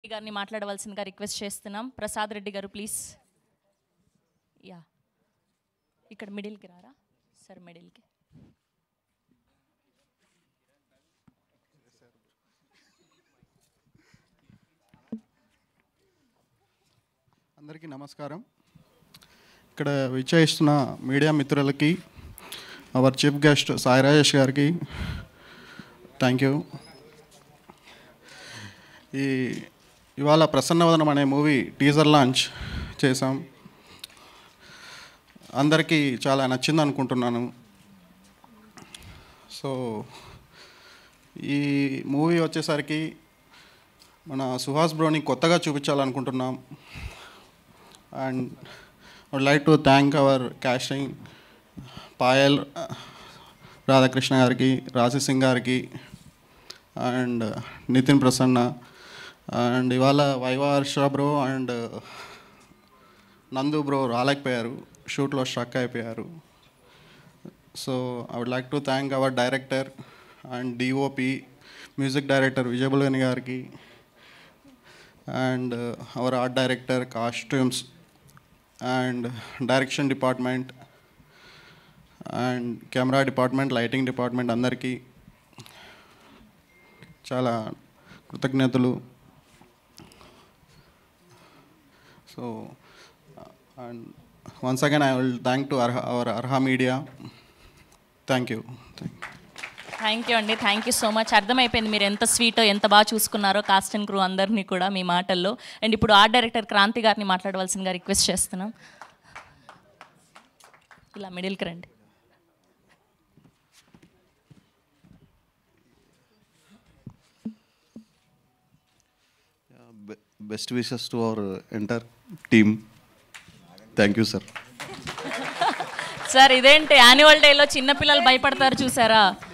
గారిని మాట్లాడవలసిందిగా రిక్వెస్ట్ చేస్తున్నాం ప్రసాద్ రెడ్డి గారు ప్లీజ్ యా ఇక్కడ మిడిల్కి రారా సార్ మిడిల్కి అందరికీ నమస్కారం ఇక్కడ విచ్చేస్తున్న మీడియా మిత్రులకి our chief guest Sai Rajesh గారికి థ్యాంక్ యూ ఈ ఇవాళ ప్రసన్నవదనం అనే మూవీ టీజర్ లాంచ్ చేసాం అందరికీ చాలా నచ్చింది అనుకుంటున్నాను సో ఈ మూవీ వచ్చేసరికి మన సుహాస్ బ్రోని కొత్తగా చూపించాలనుకుంటున్నాం and would like to thank our casting Payal Radhakrishna గారికి రాజీ సింగ్ గారికి అండ్ నితిన్ ప్రసన్న అండ్ ఇవాళ Viva Harsha bro and Nandu bro రాలేకపోయారు షూట్లో స్ట్రక్ అయిపోయారు so I would like to thank our director and DOP music director Vijay Bulganin గారికి and our art director costumes and direction department and camera department lighting department అందరికీ చాలా కృతజ్ఞతలు so and once again I will thank to Arha our Arha media thank you thank you thank you అండి thank you so much అర్థమైపోయింది మీరు ఎంత స్వీటో ఎంత బాగా చూసుకున్నారో cost and crew అందరినీ కూడా మీ మాటల్లో అండ్ ఇప్పుడు ఆర్ట్ డైరెక్టర్ క్రాంతి గారిని మాట్లాడవలసిందిగా రిక్వెస్ట్ చేస్తున్నాం ఇలా మిడిల్కి రండి best wishes to our entire team thank you sir sir ఇదేంటి యాన్యువల్ డేలో చిన్నపిల్లలు భయపడతారు చూసారా